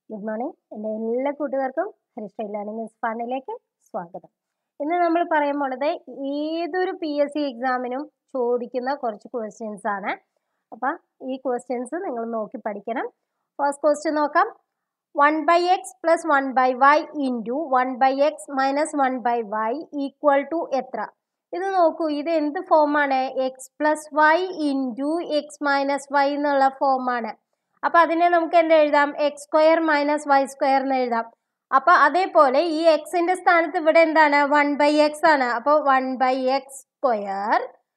good morning എൻ്റെ എല്ലാ കൂട്ടുകാർക്കും ഹരിശ്രീ ലേണിംഗ് ഫണ്ടിലേക്ക് സ്വാഗതം ഇന്ന് നമ്മൾ പറയാൻ പോണത് ഏതൊരു പി എസ് സി എക്സാമിനും ചോദിക്കുന്ന കുറച്ച് ക്വസ്റ്റ്യൻസ് ആണ് അപ്പം ഈ ക്വസ്റ്റ്യൻസ് നിങ്ങൾ നോക്കി പഠിക്കണം ഫസ്റ്റ് ക്വസ്റ്റ്യൻ നോക്കാം one by x plus one by y into one by x minus one by y equal to എത്ര ഇത് നോക്കൂ ഇത് എന്ത് ഫോമാണ് x plus y into x minus y എന്നുള്ള ഫോമാണ് അപ്പോൾ അതിനെ നമുക്ക് എന്ത് എഴുതാം x square minus y square എന്ന് എഴുതാം അപ്പോൾ അതേപോലെ ഈ എക്സിൻ്റെ സ്ഥാനത്ത് ഇവിടെ എന്താണ് വൺ ബൈ എക്സ് ആണ് അപ്പോൾ one by x square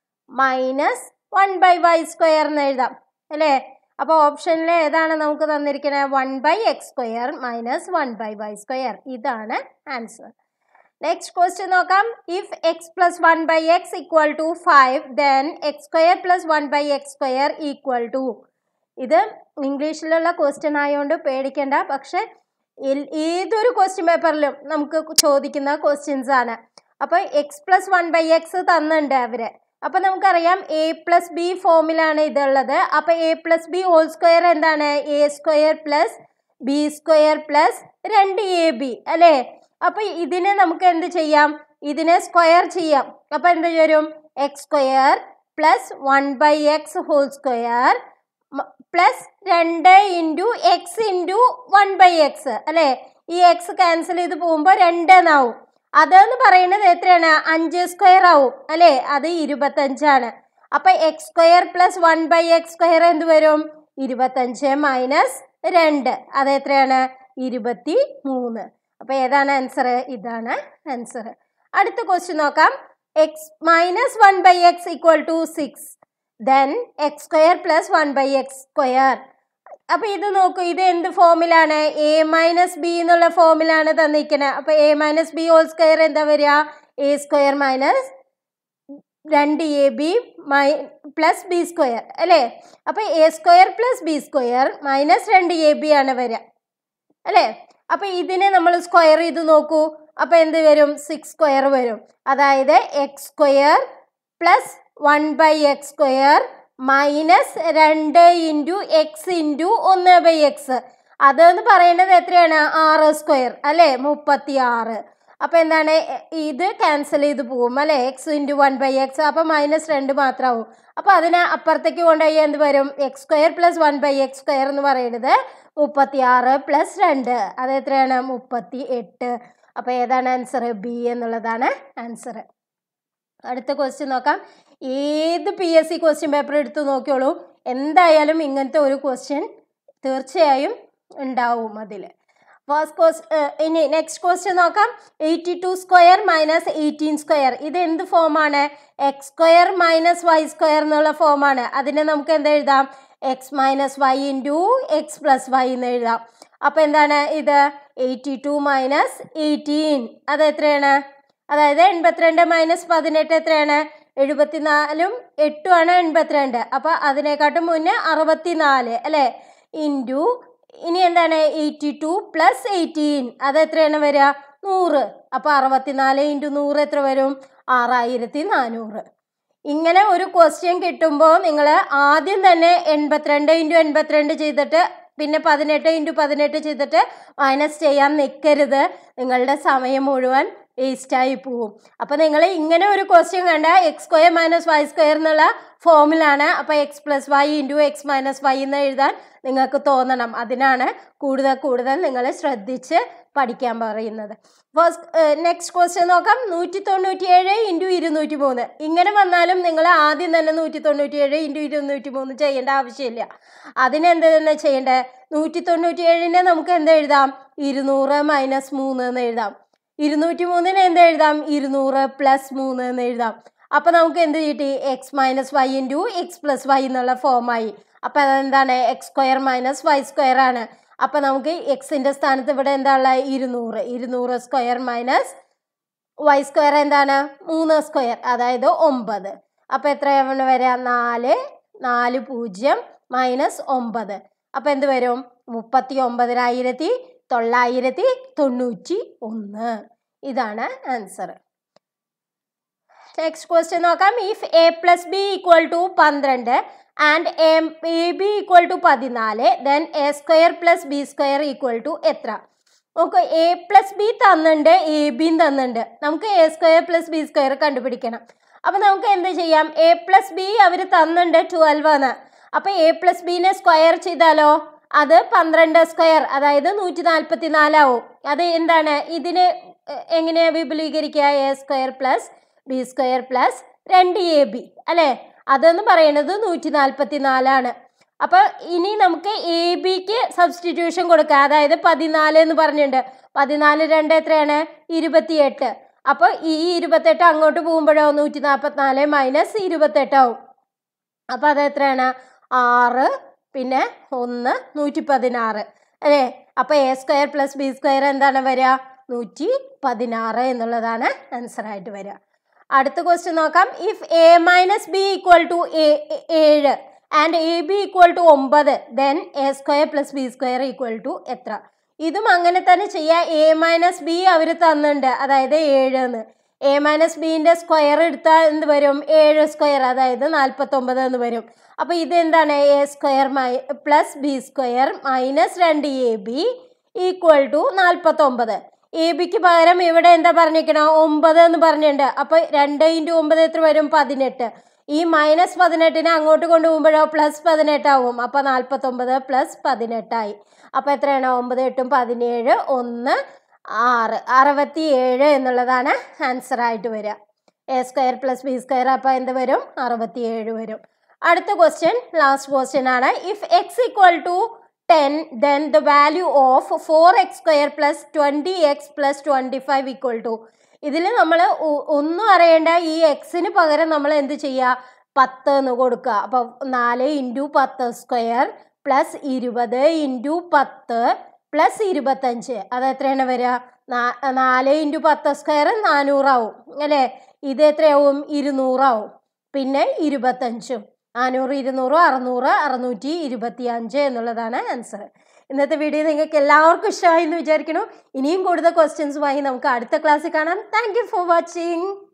minus one by y square എന്ന് എഴുതാം അല്ലേ അപ്പോൾ ഓപ്ഷനിൽ ഏതാണ് നമുക്ക് തന്നിരിക്കുന്നത് one by x square minus one by y square ഇതാണ് ആൻസർ നെക്സ്റ്റ് ക്വസ്റ്റ്യൻ നോക്കാം if x plus one by x equal to five then x square plus one by x square equal to ഇത് ഇംഗ്ലീഷിലുള്ള question ആയതുകൊണ്ട് പേടിക്കേണ്ട പക്ഷെ L- ഏതൊരു question പേപ്പറിലും നമുക്ക് ചോദിക്കുന്ന ക്വസ്റ്റ്യൻസ് ആണ് അപ്പോൾ x plus one by x തന്നിട്ടുണ്ട് അവര് അപ്പോൾ നമുക്കറിയാം എ പ്ലസ് ബി ഫോമിലാണ് ഇതുള്ളത് അപ്പോൾ A plus B whole square എന്താണ് A square plus B square plus രണ്ട് എ ബി അല്ലേ അപ്പോൾ ഇതിനെ നമുക്ക് എന്ത് ചെയ്യാം ഇതിനെ സ്ക്വയർ ചെയ്യാം അപ്പോൾ എന്ത് വരും x square plus one by x whole square plus രണ്ട് into x into one by x അല്ലേ ഈ എക്സ് ക്യാൻസൽ ചെയ്ത് പോകുമ്പോൾ രണ്ട് എന്നാവും അതെന്ന് പറയുന്നത് എത്രയാണ് അഞ്ച് സ്ക്വയർ ആവും അല്ലേ അത് ഇരുപത്തഞ്ചാണ് അപ്പൊ x square plus one by x square എന്ത് വരും ഇരുപത്തഞ്ച് മൈനസ് രണ്ട് അത് എത്രയാണ് ഇരുപത്തി മൂന്ന് അപ്പൊ ഏതാണ് ആൻസർ ഇതാണ് ആൻസർ അടുത്ത ക്വസ്റ്റ്യൻ നോക്കാം x minus one by x equal to six then x square plus one by x square അപ്പൊ ഇത് നോക്കൂ ഇത് എന്ത് ഫോമിലാണ് എ മൈനസ് ബി എന്നുള്ള ഫോമിലാണ് തന്നിരിക്കുന്നത് അപ്പൊ A minus B whole square എന്താ വരിക എ സ്ക്വയർ മൈനസ് രണ്ട് A B my plus B square അല്ലേ അപ്പൊ A square plus B square minus രണ്ട് എ ബി ആണ് വരിക അല്ലേ അപ്പൊ ഇതിനെ നമ്മൾ സ്ക്വയർ ചെയ്ത് നോക്കൂ അപ്പൊ എന്ത് വരും സിക്സ് സ്ക്വയർ വരും അതായത് x square plus one by x square minus രണ്ട് ഇൻറ്റു എക്സ് ഇൻറ്റു ഒന്ന് ബൈ എക്സ് അതെന്ന് പറയുന്നത് എത്രയാണ് ആറ് സ്ക്വയർ അല്ലേ മുപ്പത്തി ആറ് അപ്പം എന്താണ് എ- ഇത് ക്യാൻസൽ ചെയ്ത് പോകും അല്ലേ x into one by x അപ്പം മൈനസ് രണ്ട് മാത്രമാവും അപ്പോൾ അതിനെ അപ്പുറത്തേക്ക് കൊണ്ടുപോയി എന്ത് വരും x square plus one by x square എന്ന് പറയുന്നത് മുപ്പത്തി ആറ് പ്ലസ് രണ്ട് അത് എത്രയാണ് മുപ്പത്തി എട്ട് അപ്പോൾ ഏതാണ് ആൻസർ ബി എന്നുള്ളതാണ് ആൻസർ അടുത്ത ക്വസ്റ്റ്യൻ നോക്കാം ഏത് P S C question paper എടുത്ത് നോക്കിയോളൂ എന്തായാലും ഇങ്ങനത്തെ ഒരു ക്വസ്റ്റ്യൻ തീർച്ചയായും ഉണ്ടാവും അതിൽ ഫസ്റ്റ് ക്വസ്റ്റ് ഇനി നെക്സ്റ്റ് ക്വസ്റ്റ്യൻ നോക്കാം eighty two square minus eighteen square ഇത് എന്ത് ഫോമാണ് x square minus y square എന്നുള്ള ഫോമാണ് അതിനെ നമുക്ക് എന്ത് എഴുതാം x minus y into x plus y എന്ന് എഴുതാം അപ്പോൾ എന്താണ് ഇത് എയ്റ്റി ടു മൈനസ് എയ്റ്റീൻ അത് എത്രയാണ് അതായത് എൺപത്തിരണ്ട് മൈനസ് പതിനെട്ട് എത്രയാണ് എഴുപത്തിനാലും എട്ടുമാണ് എൺപത്തിരണ്ട് അപ്പോൾ അതിനെക്കാട്ടും മുന്നേ അറുപത്തിനാല് അല്ലേ ഇൻറ്റു ഇനി എന്താണ് എയ്റ്റി ടു പ്ലസ് എയ്റ്റീൻ അത് എത്രയാണ് വരിക നൂറ് അപ്പോൾ അറുപത്തിനാല് ഇൻറ്റു നൂറ് എത്ര വരും ആറായിരത്തി നാനൂറ് ഇങ്ങനെ ഒരു ക്വസ്റ്റ്യൻ കിട്ടുമ്പോൾ നിങ്ങൾ ആദ്യം തന്നെ എൺപത്തിരണ്ട് ഇൻറ്റു എൺപത്തിരണ്ട് ചെയ്തിട്ട് പിന്നെ പതിനെട്ട് ഇൻറ്റു പതിനെട്ട് ചെയ്തിട്ട് മൈനസ് ചെയ്യാൻ നിൽക്കരുത് നിങ്ങളുടെ സമയം മുഴുവൻ വേസ്റ്റായി പോവും അപ്പോൾ നിങ്ങൾ ഇങ്ങനെ ഒരു ക്വസ്റ്റ്യൻ കണ്ട x square minus y square എന്നുള്ള ഫോമിലാണ് അപ്പോൾ x plus y into x minus y എന്ന് എഴുതാൻ നിങ്ങൾക്ക് തോന്നണം അതിനാണ് കൂടുതൽ കൂടുതൽ നിങ്ങൾ ശ്രദ്ധിച്ച് പഠിക്കാൻ പറയുന്നത് ഫസ്റ്റ് നെക്സ്റ്റ് ക്വസ്റ്റ്യൻ നോക്കാം നൂറ്റി തൊണ്ണൂറ്റി ഏഴ് ഇൻറ്റു ഇരുന്നൂറ്റി മൂന്ന് ഇങ്ങനെ വന്നാലും നിങ്ങൾ ആദ്യം തന്നെ നൂറ്റി തൊണ്ണൂറ്റി ഏഴ് ഇൻറ്റു ഇരുന്നൂറ്റി മൂന്ന് ചെയ്യേണ്ട ആവശ്യമില്ല അതിനെന്ത് തന്നെ ചെയ്യേണ്ടത് നൂറ്റി തൊണ്ണൂറ്റി ഏഴിനെ നമുക്ക് എന്ത് എഴുതാം ഇരുന്നൂറ് മൈനസ് മൂന്ന് എന്ന് എഴുതാം ഇരുന്നൂറ്റി മൂന്നിന് എന്ത് എഴുതാം ഇരുന്നൂറ് പ്ലസ് മൂന്ന് എന്ന് എഴുതാം അപ്പൊ നമുക്ക് എന്ത് കിട്ടി x minus y into x plus y എന്നുള്ള ഫോമായി അപ്പൊ അതെന്താണ് x square minus y square ആണ് അപ്പൊ നമുക്ക് എക്സിന്റെ സ്ഥാനത്ത് ഇവിടെ എന്താ ഉള്ളത് ഇരുന്നൂറ് ഇരുന്നൂറ് സ്ക്വയർ മൈനസ് വൈ സ്ക്വയർ എന്താണ് മൂന്ന് സ്ക്വയർ അതായത് ഒമ്പത് അപ്പൊ എത്രയാണ് വരിക നാല് നാല് പൂജ്യം മൈനസ് ഒമ്പത് അപ്പൊ എന്ത് വരും മുപ്പത്തി ഒമ്പതിനായിരത്തി തൊള്ളായിരത്തി തൊണ്ണൂറ്റി ഒന്ന് ഇതാണ് ആൻസർ നെക്സ്റ്റ് ക്വസ്റ്റ്യൻ നോക്കാം if A plus B equal to പന്ത്രണ്ട് and A B equal to പതിനാല് then A square plus B square equal to എത്ര നോക്ക് എ പ്ലസ് ബി തന്നിട്ടുണ്ട് എ ബിയും തന്നിട്ടുണ്ട് നമുക്ക് A square plus B square കണ്ടുപിടിക്കണം അപ്പം നമുക്ക് എന്ത് ചെയ്യാം എ പ്ലസ് ബി അവർ തന്നിട്ടുണ്ട് ട്വൽവ് ആണ് അപ്പം എ പ്ലസ് ബിനെ സ്ക്വയർ ചെയ്താലോ അത് പന്ത്രണ്ട് സ്ക്വയർ അതായത് നൂറ്റി നാൽപ്പത്തി നാലാവും അത് എന്താണ് ഇതിന് എ- എങ്ങനെയാ വിപുലീകരിക്കുക A square plus B square plus രണ്ട് എ ബി അല്ലേ അതെന്ന് പറയുന്നത് നൂറ്റി നാൽപ്പത്തി നാലാണ് അപ്പോൾ ഇനി നമുക്ക് എ ബിക്ക് സബ്സ്റ്റിറ്റ്യൂഷൻ കൊടുക്കാം അതായത് പതിനാല് എന്ന് പറഞ്ഞിട്ടുണ്ട് പതിനാല് രണ്ട് എത്രയാണ് ഇരുപത്തിയെട്ട് അപ്പോൾ ഈ ഇരുപത്തെട്ട് അങ്ങോട്ട് പോകുമ്പോഴോ നൂറ്റി നാൽപ്പത്തിനാല് മൈനസ് ഇരുപത്തെട്ടാവും അപ്പോൾ അത് എത്രയാണ് ആറ് പിന്നെ ഒന്ന് നൂറ്റി പതിനാറ് അല്ലേ അപ്പോൾ A square plus B square എന്താണ് വരിക നൂറ്റി പതിനാറ് എന്നുള്ളതാണ് ആൻസർ ആയിട്ട് വരിക അടുത്ത ക്വസ്റ്റ്യൻ നോക്കാം if A minus B equal to ഏഴ് and A B equal to ഒമ്പത് then A square plus B square equal to എത്ര ഇതും അങ്ങനെ തന്നെ ചെയ്യാം എ മൈനസ് ബി അവർ തന്നിട്ടുണ്ട് അതായത് ഏഴ് എന്ന് എ മൈനസ് ബിൻ്റെ സ്ക്വയർ എടുത്താൽ എന്ത് വരും ഏഴ് സ്ക്വയർ അതായത് നാൽപ്പത്തൊമ്പത് എന്ന് വരും അപ്പോൾ ഇത് എന്താണ് A square my plus B square minus രണ്ട് എ ബി ഈക്വൽ ടു നാൽപ്പത്തൊമ്പത് എ ബിക്ക് പകരം ഇവിടെ എന്താ പറഞ്ഞിരിക്കണം ഒമ്പത് എന്ന് പറഞ്ഞിട്ടുണ്ട് അപ്പോൾ രണ്ട് ഇൻറ്റു ഒമ്പത് എത്ര വരും പതിനെട്ട് ഈ മൈനസ് പതിനെട്ടിനെ അങ്ങോട്ട് കൊണ്ടുപോകുമ്പോഴോ പ്ലസ് പതിനെട്ടാവും അപ്പോൾ നാൽപ്പത്തൊമ്പത് പ്ലസ് പതിനെട്ടായി അപ്പോൾ എത്രയാണ് ഒമ്പത് എട്ടും പതിനേഴ് ഒന്ന് ആറ് അറുപത്തി ഏഴ് എന്നുള്ളതാണ് ആൻസർ ആയിട്ട് വരിക A square plus B square അപ്പോൾ എന്ത് വരും അറുപത്തി ഏഴ് വരും അടുത്ത ക്വസ്റ്റ്യൻ ലാസ്റ്റ് ക്വസ്റ്റ്യൻ ആണ് if x equal to ten then the value of four x square plus twenty x plus twenty five equal to ഇതിൽ നമ്മൾ ഒന്നും അറിയേണ്ട ഈ എക്സിന് പകരം നമ്മൾ എന്ത് ചെയ്യുക പത്ത് എന്ന് കൊടുക്കുക അപ്പോൾ നാല് ഇൻറ്റു പത്ത് സ്ക്വയർ പ്ലസ് ഇരുപത് ഇൻറ്റു പത്ത് പ്ലസ് ഇരുപത്തഞ്ച് അത് എത്രയാണ് വരിക നാ- നാല് ഇൻറ്റു പത്ത് സ്ക്വയർ നാനൂറാവും അല്ലേ ഇത് എത്രയാവും ഇരുന്നൂറാവും പിന്നെ ഇരുപത്തഞ്ചും നാനൂറ് ഇരുന്നൂറ് അറുന്നൂറ് അറുന്നൂറ്റി ഇരുപത്തി അഞ്ച് എന്നുള്ളതാണ് ആൻസർ ഇന്നത്തെ വീഡിയോ നിങ്ങൾക്ക് എല്ലാവർക്കും ഇഷ്ടമായി എന്ന് വിചാരിക്കുന്നു ഇനിയും കൂടുതൽ ക്വസ്റ്റ്യൻസുമായി നമുക്ക് അടുത്ത ക്ലാസ്സിൽ കാണാം താങ്ക് യു ഫോർ വാച്ചിങ്